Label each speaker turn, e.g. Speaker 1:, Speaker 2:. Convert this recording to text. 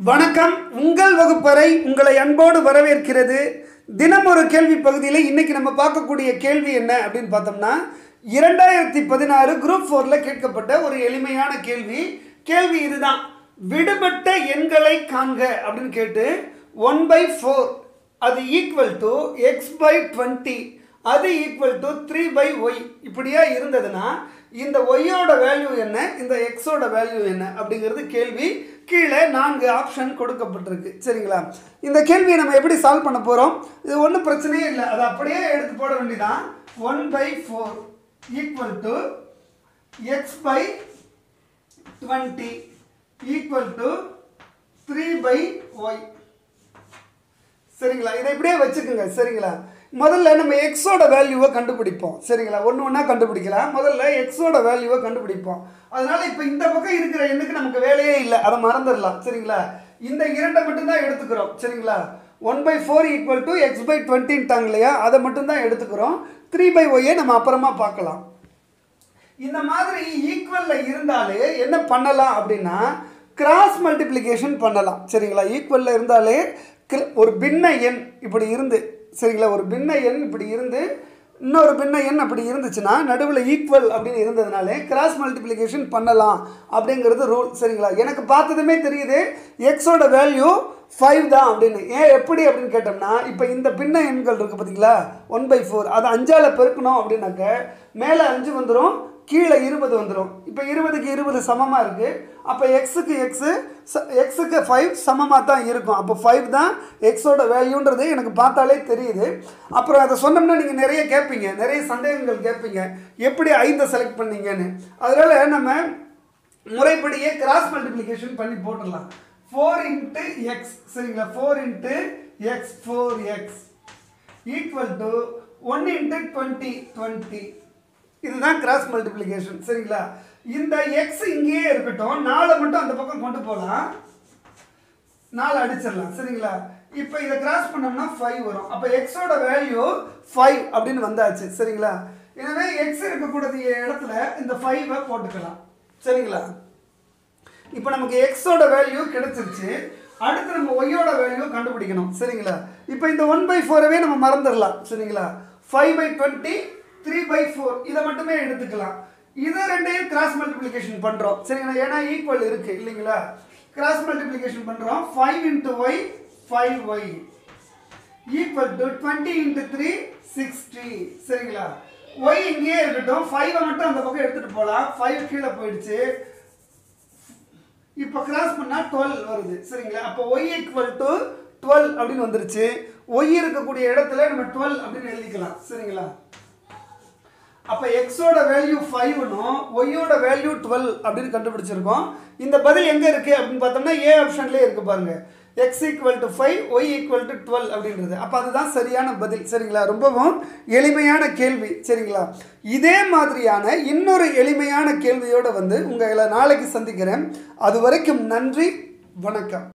Speaker 1: வணக்கம் உங்கள் வகுப்பறை உங்களை அன்போடு வரவேற்கிறது தினம் ஒரு கேள்வி பகுதியில் இன்னைக்கு நம்ம பார்க்கக்கூடிய கேள்வி என்ன அப்படின்னு பார்த்தோம்னா இரண்டாயிரத்தி பதினாறு குரூப் ஃபோரில் கேட்கப்பட்ட ஒரு எளிமையான கேள்வி கேள்வி இதுதான் விடுபட்ட எண்களை காண்க அப்படின்னு கேட்டு ஒன் பை ஃபோர் அது equal to x by twenty அது equal to three by y இப்படியா இருந்ததுன்னா இந்த ஒய்யோட வேல்யூ என்ன இந்த எக்ஸோட வேல்யூ என்ன அப்படிங்கிறது கேள்வி கீழே நான்கு ஆப்ஷன் கொடுக்கப்பட்டிருக்கு சரிங்களா இந்த கேள்வியை நம்ம எப்படி சால்வ் பண்ண போகிறோம் இது ஒன்றும் பிரச்சனையே இல்லை அதை அப்படியே எடுத்து போட வேண்டியதான் one by four equal to x by twenty equal to three by y சரிங்களா இதை இப்படியே வச்சுக்கோங்க சரிங்களா முதல்ல நம்ம எக்ஸோட வேல்யூவை கண்டுபிடிப்போம் சரிங்களா ஒன்று ஒன்றா கண்டுபிடிக்கலாம் முதல்ல எக்ஸோட வேல்யூவை கண்டுபிடிப்போம் அதனால இப்போ இந்த பக்கம் இருக்கிற எண்ணுக்கு நமக்கு வேலையே இல்லை அதை மறந்துடலாம் சரிங்களா இந்த இரண்டை மட்டும்தான் எடுத்துக்கிறோம் சரிங்களா one by four equal to x by டுவெண்ட்டின்ட்டாங்க இல்லையா அதை மட்டும்தான் எடுத்துக்கிறோம் த்ரீ பை ஒய்யை நம்ம அப்புறமா பார்க்கலாம் இந்த மாதிரி ஈக்குவல்ல இருந்தாலே என்ன பண்ணலாம் அப்படின்னா கிராஸ் மல்டிப்ளிகேஷன் பண்ணலாம் சரிங்களா ஈக்குவல்ல இருந்தாலே கிர- ஒரு பின்ன எண் இப்படி இருந்து சரிங்களா ஒரு பின்ன எண் இப்படி இருந்து இன்னொரு பின்ன எண் அப்படி இருந்துச்சுன்னா நடுவில் ஈக்குவல் அப்படின்னு இருந்ததுனாலே கிராஸ் மல்டிப்ளிகேஷன் பண்ணலாம் அப்படிங்கிறது ரூல் சரிங்களா எனக்கு பார்த்ததுமே தெரியுது எக்ஸோட வேல்யூ ஃபைவ் தான் அப்படின்னு ஏன் எப்படி அப்படின்னு கேட்டோம்னா இப்போ இந்த பின்ன எண்கள் இருக்குது பார்த்தீங்களா ஒன் பை ஃபோர் அதை அஞ்சால் பெருக்கணும் அப்படின்னாக்க மேலே அஞ்சு வந்துடும் கீழே இருபது வந்துடும் இப்போ இருபதுக்கு இருபது சமமாக இருக்குது அப்போ எக்ஸுக்கு எக்ஸு எக்ஸுக்கு ஃபைவ் சமமாக தான் இருக்கும் அப்போ ஃபைவ் தான் எக்ஸோட வேல்யூன்றது எனக்கு பார்த்தாலே தெரியுது அப்புறம் அதை சொன்னோம்னா நீங்கள் நிறைய கேட்பீங்க நிறைய சந்தேகங்கள் கேட்பீங்க எப்படி ஐந்தை செலக்ட் பண்ணீங்கன்னு அதனால் நம்ம முறைப்படியே கிராஸ் மல்டிப்ளிகேஷன் பண்ணி போட்டுடலாம் ஃபோர் இன்ட்டு எக்ஸ் சரிங்களா four into x four x equal to one into twenty twenty இதுதான் கிராஸ் மல்டிப்ளிகேஷன் சரிங்களா இந்த எக்ஸ் இங்கேயே இருக்கட்டும் நாலை மட்டும் அந்த பக்கம் கொண்டு போகலாம் நாலு அடிச்சிடலாம் சரிங்களா இப்போ இதை கிராஸ் பண்ணோம்னா ஃபைவ் வரும் அப்போ எக்ஸோட வேல்யூ ஃபைவ் அப்படின்னு வந்தாச்சு சரிங்களா எனவே எக்ஸ் இருக்கக்கூடிய இடத்துல இந்த ஃபைவை போட்டுக்கலாம் சரிங்களா இப்போ நமக்கு எக்ஸோட வேல்யூ கிடைச்சிருச்சு அடுத்து நம்ம ஒய்யோட வேல்யூ கண்டுபிடிக்கணும் சரிங்களா இப்போ இந்த ஒன் பை ஃபோரவே நம்ம மறந்துடலாம் சரிங்களா five by twenty three by four இதை மட்டுமே எடுத்துக்கலாம் இதை ரெண்டையும் கிராஸ் மல்டிப்ளிகேஷன் பண்ணுறோம் சரிங்களா ஏன்னா ஈக்குவல் இருக்குது இல்லைங்களா கிராஸ் மல்டிப்ளிகேஷன் பண்ணுறோம் five into y five y equal to twenty into three sixty சரிங்களா ஒய் இங்கேயே இருக்கட்டும் ஃபைவை மட்டும் அந்த பக்கம் எடுத்துகிட்டு போகலாம் ஃபைவ் கீழே போயிடுச்சு இப்போ கிராஸ் பண்ணால் டுவெல் வருது சரிங்களா அப்போ ஒய் ஈக்குவல் டு டுவெல் அப்படின்னு வந்துருச்சு ஒய் இருக்கக்கூடிய இடத்துல நம்ம டுவெல் அப்படின்னு எழுதிக்கலாம் சரிங்களா அப்போ எக்ஸோட வேல்யூ ஃபைவ்னும் ஒய்யோட வேல்யூ டுவெல் அப்படின்னு கண்டுபிடிச்சிருக்கோம் இந்த பதில் எங்கே இருக்குது அப்படின்னு பார்த்தோம்னா ஏ ஆப்ஷன்லேயே இருக்குது பாருங்க x equal to five y equal to twelve அப்படின்றது அப்போ அதுதான் சரியான பதில் சரிங்களா ரொம்பவும் எளிமையான கேள்வி சரிங்களா இதே மாதிரியான இன்னொரு எளிமையான கேள்வியோடு வந்து உங்களை நாளைக்கு சந்திக்கிறேன் அது வரைக்கும் நன்றி வணக்கம்